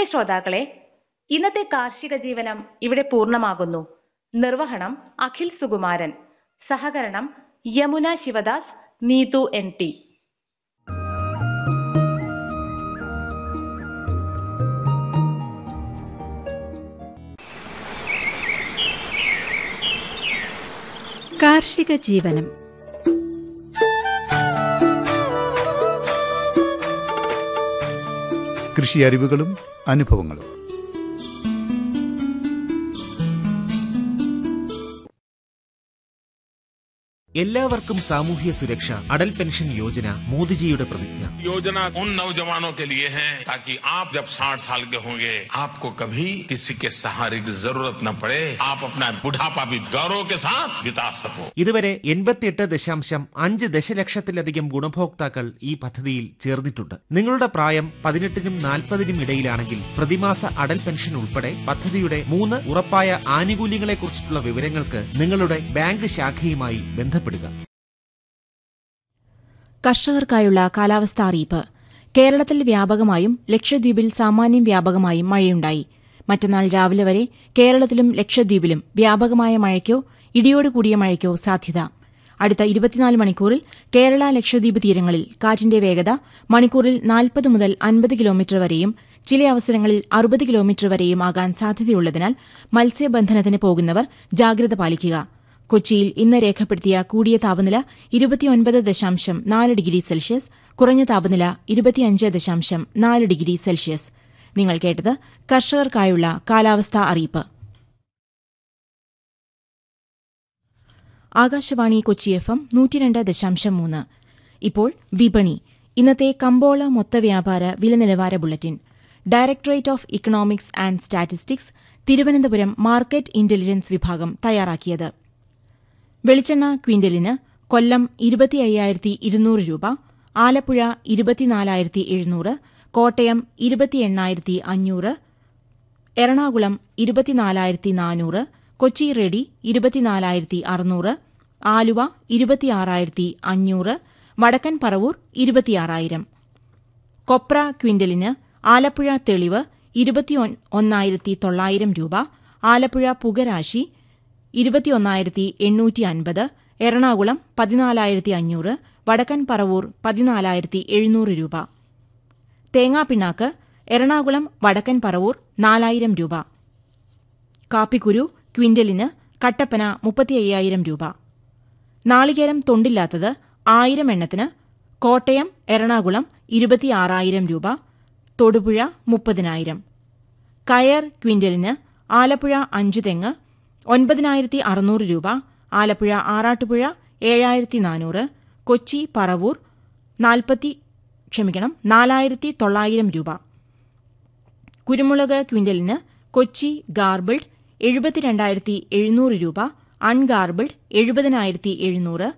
ശ്രോതാക്കളെ ഇന്നത്തെ കാർഷിക ജീവനം ഇവിടെ പൂർണ്ണമാകുന്നു നിർവഹണം അഖിൽ സുകുമാരൻ സഹകരണം യമുന ശിവദാസ് നീതു എൻ ടി കാർഷിക ജീവനം കൃഷി അറിവുകളും അനുഭവങ്ങളും എല്ലാവർക്കും സാമൂഹ്യ സുരക്ഷ അടൽ പെൻഷൻ യോജന മോദിജിയുടെ പ്രതിജ്ഞ योजना उन नौजवानों के लिए है ताकि आप जब 60 साल के होंगे आपको कभी किसी के सहारे की जरूरत न पड़े आप अपना बुढ़ापा भी गौरव के साथ बिता सको ഇതുവരെ എൺപത്തിയെട്ട് ദശാംശം അഞ്ച് ദശലക്ഷത്തിലധികം ഗുണഭോക്താക്കൾ ഈ പദ്ധതിയിൽ ചേർന്നിട്ടുണ്ട് നിങ്ങളുടെ പ്രായം പതിനെട്ടിനും നാൽപ്പതിനും ഇടയിലാണെങ്കിൽ പ്രതിമാസ അടൽ പെൻഷൻ ഉൾപ്പെടെ പദ്ധതിയുടെ മൂന്ന് ഉറപ്പായ ആനുകൂല്യങ്ങളെക്കുറിച്ചിട്ടുള്ള വിവരങ്ങൾക്ക് നിങ്ങളുടെ ബാങ്ക് ശാഖയുമായി ബന്ധപ്പെടുക കർഷകർക്കായുള്ള കാലാവസ്ഥാ അറിയിപ്പ് കേരളത്തിൽ വ്യാപകമായും ലക്ഷദ്വീപിൽ സാമാന്യം വ്യാപകമായും മഴയുണ്ടായി മറ്റന്നാൾ രാവിലെ വരെ കേരളത്തിലും ലക്ഷദ്വീപിലും വ്യാപകമായ മഴയ്ക്കോ ഇടിയോടുകൂടിയ മഴയ്ക്കോ സാധ്യത അടുത്ത ഇരുപത്തിനാല് മണിക്കൂറിൽ കേരള ലക്ഷദ്വീപ് തീരങ്ങളിൽ കാറ്റിന്റെ വേഗത മണിക്കൂറിൽ നാൽപ്പത് മുതൽ അൻപത് കിലോമീറ്റർ വരെയും ചില അവസരങ്ങളിൽ അറുപത് കിലോമീറ്റർ വരെയും ആകാൻ സാധ്യതയുള്ളതിനാൽ മത്സ്യബന്ധനത്തിന് പോകുന്നവർ ജാഗ്രത പാലിക്കുക കൊച്ചിയിൽ ഇന്ന് രേഖപ്പെടുത്തിയ കൂടിയ താപനില ഇരുപത്തിയൊൻപത് ദശാംശം നാല് ഡിഗ്രി സെൽഷ്യസ് കുറഞ്ഞ താപനില ഇരുപത്തിയഞ്ച് ദശാംശം നാല് ഡിഗ്രി സെൽഷ്യസ് നിങ്ങൾ കേട്ടത് കർഷകർക്കായുള്ള കാലാവസ്ഥാ അറിയിപ്പ് ആകാശവാണി കൊച്ചി എഫ് എം നൂറ്റിരണ്ട് ദശാംശം മൂന്ന് ഇപ്പോൾ വിപണി ഇന്നത്തെ കമ്പോള മൊത്തവ്യാപാര വില നിലവാര bulletin directorate of economics and statistics Thiruvananthapuram market intelligence വിഭാഗം തയ്യാറാക്കിയത് വെളിച്ചെണ്ണ ക്വിന്റലിന് കൊല്ലം ഇരുപത്തി അയ്യായിരത്തി ഇരുന്നൂറ് രൂപ ആലപ്പുഴ ഇരുപത്തിനാലായിരത്തി എഴുന്നൂറ് കോട്ടയം ഇരുപത്തി എണ്ണായിരത്തി അഞ്ഞൂറ് എറണാകുളം ഇരുപത്തിനാലായിരത്തി നാനൂറ് കൊച്ചി റെഡി ഇരുപത്തിനാലായിരത്തി അറുന്നൂറ് ആലുവ ഇരുപത്തിയാറായിരത്തി അഞ്ഞൂറ് വടക്കൻ പറവൂർ ഇരുപത്തിയാറായിരം കൊപ്ര ക്വിന്റലിന് ആലപ്പുഴ തെളിവ് ഇരുപത്തി ഒന്നായിരത്തി തൊള്ളായിരം രൂപ ആലപ്പുഴ പുകരാശി ഇരുപത്തിയൊന്നായിരത്തി എണ്ണൂറ്റി അൻപത് എറണാകുളം പതിനാലായിരത്തി അഞ്ഞൂറ് വടക്കൻ പറവൂർ പതിനാലായിരത്തി എഴുന്നൂറ് രൂപ തേങ്ങാപ്പിണ്ണാക്ക് എറണാകുളം വടക്കൻ പറവൂർ നാലായിരം രൂപ കാപ്പിക്കുരു ക്വിന്റലിന് കട്ടപ്പന മുപ്പത്തി അയ്യായിരം രൂപ നാളികേരം തൊണ്ടില്ലാത്തത് ആയിരം എണ്ണത്തിന് കോട്ടയം എറണാകുളം ഇരുപത്തിയാറായിരം രൂപ തൊടുപുഴ മുപ്പതിനായിരം കയർ ക്വിന്റലിന് ആലപ്പുഴ അഞ്ചു തെങ്ങ് ഒൻപതിനായിരത്തി അറുന്നൂറ് രൂപ ആലപ്പുഴ ആറാട്ടുപുഴ ഏഴായിരത്തി നാനൂറ് കൊച്ചി പറവൂർ നാൽപ്പത്തി ക്ഷമിക്കണം നാലായിരത്തി തൊള്ളായിരം രൂപ കുരുമുളക് ക്വിന്റലിന് കൊച്ചി ഗാർബിൾഡ് എഴുപത്തിരണ്ടായിരത്തി എഴുന്നൂറ് രൂപ അൺഗാർബിൾഡ് എഴുപതിനായിരത്തി എഴുന്നൂറ്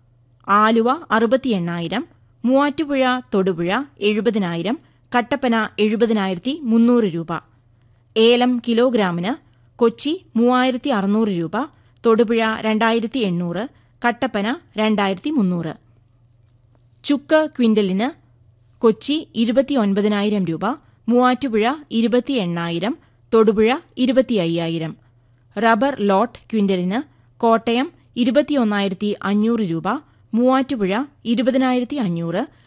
ആലുവ അറുപത്തി എണ്ണായിരം മൂവാറ്റുപുഴ തൊടുപുഴ എഴുപതിനായിരം കട്ടപ്പന എഴുപതിനായിരത്തി മുന്നൂറ് രൂപ ഏലം കിലോഗ്രാമിന് കൊച്ചി മൂവായിരത്തി അറുന്നൂറ് രൂപ തൊടുപുഴ രണ്ടായിരത്തി എണ്ണൂറ് കട്ടപ്പന രണ്ടായിരത്തി മുന്നൂറ് ചുക്ക് ക്വിന്റലിന് കൊച്ചി ഇരുപത്തി ഒൻപതിനായിരം രൂപ മൂവാറ്റുപുഴ ഇരുപത്തി എണ്ണായിരം തൊടുപുഴ ഇരുപത്തി അയ്യായിരം റബ്ബർ ലോട്ട് ക്വിന്റലിന് കോട്ടയം ഇരുപത്തിയൊന്നായിരത്തി അഞ്ഞൂറ് രൂപ മൂവാറ്റുപുഴ ഇരുപതിനായിരത്തി അഞ്ഞൂറ്